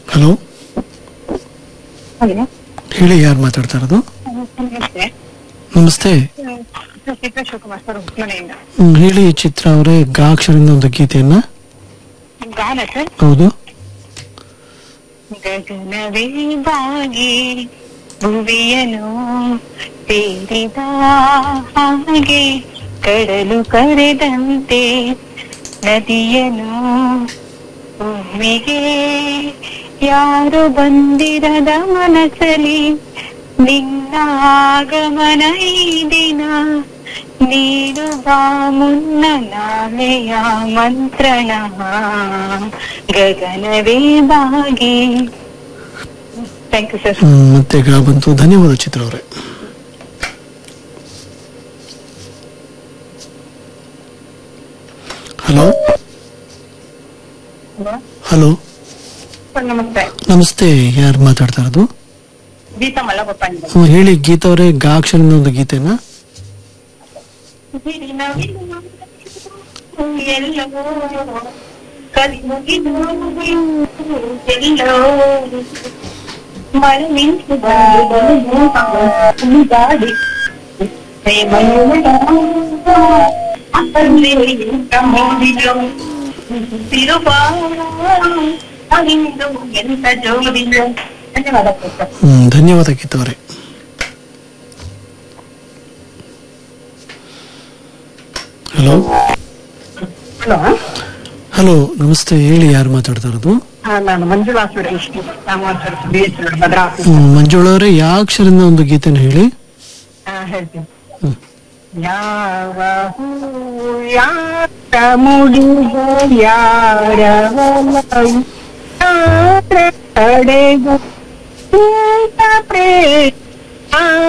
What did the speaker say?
Hello hello ಹೇಳಿ ಯಾರು ಮಾತಾಡ್ತಾ ಇರೋದು ನಮಸ್ತೆ ನಮಸ್ತೆ ಚಿತ್ರ ಶಿವಕುಮಾರ್ ಸರ್ ಮನೆಯಿಂದ ಹ್ಮ್, ಹೇಳಿ ಚಿತ್ರ ಅವರೇ ಗಾಕ್ಷರಿಂದ ಒಂದು ಗೀತೆಯನ್ನ ಗಾನ ಸರ್ ಹೌದು ಗಗನವೇ ಬಾಗಿ ಭುವಿಯನು ಸೇರಿದ ಹಾಗೆ ಕಡಲು ಕರೆದಂತೆ ನದಿಯನು ಭೂಮಿಗೆ ಯಾರು ಬಂದಿರದ ಮನಸ್ಸಲಿ ನಿನ್ನ ಆಗಮನ ಈ ದಿನ ನೀನು ಬಾ ಮುನ್ನ ನಾಳೆಯ ಮಂತ್ರಣ ಗಗನವೇ ಬಾಗಿ ಥ್ಯಾಂಕ್ ಯು ಸರ್ ಹ್ಮ್, ಮತ್ತೆ ಗಾ ಬಂತು ಧನ್ಯವಾದ ಚಿತ್ರ ಅವರೇ ಹಲೋ ಹಲೋ ಸರ್ ನಮಸ್ತೆ ನಮಸ್ತೆ ಯಾರು ಮಾತಾಡ್ತಾ ಇರೋದು ಗೀತಾ ಮಲ್ಲಗೊಪ್ಪ ಹ್ಮ್, ಹೇಳಿ ಗೀತಾ ಅವರೇ ಗಾಕ್ಷರಿಂದ ಒಂದು ಗೀತೆನ ಎಲ್ಲೋ ಕಲಿ ಮುಗಿದು ಎಲ್ಲೋ ಮಳೆ ನಿಂತು ಬಂದು ಗಾಡಿ ಎಂತ ಜೋಡಿಲು ಧನ್ಯವಾದ ಸರ್ ಹ್ಮ್ ಧನ್ಯವಾದ ಗೀತಾ ಅವರೇ ಹಲೋ ಹಲೋ ಹಲೋ ನಮಸ್ತೆ ಹೇಳಿ ಯಾರು ಮಾತಾಡ್ತಾ ಇರೋದು ನಾನು Manjula Suresh Ramacharya B H road Bhadravati ಹ್ಮ್, ಮಂಜುಳಾ ಅವರೇ ಯಾವ ಅಕ್ಷರದಿಂದ ಒಂದು ಗೀತೆನ ಹೇಳಿ ಹಾ, ಹೇಳ್ತೀನಿ ಹ್ಮ್. ಯಾವ ಹೂ ಯಾರ ಮುಡಿದ ಯಾರ ಒಲವು, ಯಾರ ಕಡೆಗೂ ಪ್ರೇಮ